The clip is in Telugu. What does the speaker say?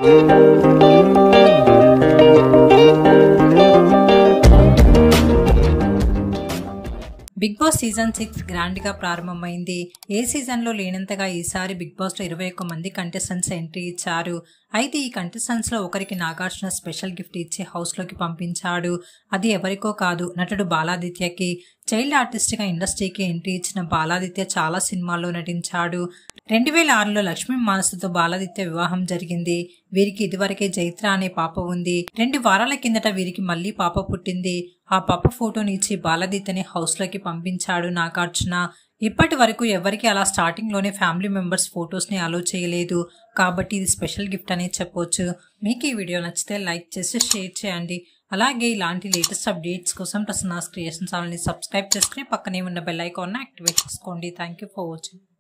big Boss season six grand గా ప్రారంభమైంది ఏ సీజన్ లో లేనంతగా ఈసారి బిగ్ బాస్ లో ఇరవై ఒక్క మంది కంటెస్టెంట్స్ ఎంట్రీ ఇచ్చారు అయితే ఈ కంటెస్టెంట్స్ లో ఒకరికి నాగార్జున స్పెషల్ గిఫ్ట్ ఇచ్చి హౌస్ లోకి పంపించాడు అది ఎవరికో కాదు నటుడు బాలాదిత్యకి చైల్డ్ ఆర్టిస్ట్ గా ఇండస్ట్రీకి ఎంట్రీ ఇచ్చిన బాలాదిత్య చాలా సినిమాల్లో నటించాడు రెండు వేల ఆరులో లక్ష్మీ మానసతో బాలాదిత్య వివాహం జరిగింది వీరికి ఇదివరకే జైత్ర అనే పాప ఉంది రెండు వారాల కిందట వీరికి మళ్లీ పాప పుట్టింది ఆ పాప ఫోటోని ఇచ్చి బాలాదిత్యని హౌస్ లోకి పంపించాడు నాగార్జున ఇప్పటి వరకు ఎవరికి అలా స్టార్టింగ్ లోనే ఫ్యామిలీ మెంబర్స్ ఫొటోస్ ని అలో చేయలేదు కాబట్టి ఇది స్పెషల్ గిఫ్ట్ అనేది చెప్పొచ్చు మీకు ఈ వీడియో నచ్చితే లైక్ చేసి షేర్ చేయండి అలాగే ఇలాంటి లేటెస్ట్ అప్డేట్స్ కోసం ప్రసన్నాస్ క్రియేషన్ ఛానల్ని సబ్స్క్రైబ్ చేసుకుని పక్కనే ఉన్న బెల్ ఐకాన్ యాక్టివేట్ చేసుకోండి థ్యాంక్ యూ ఫర్ వాచింగ్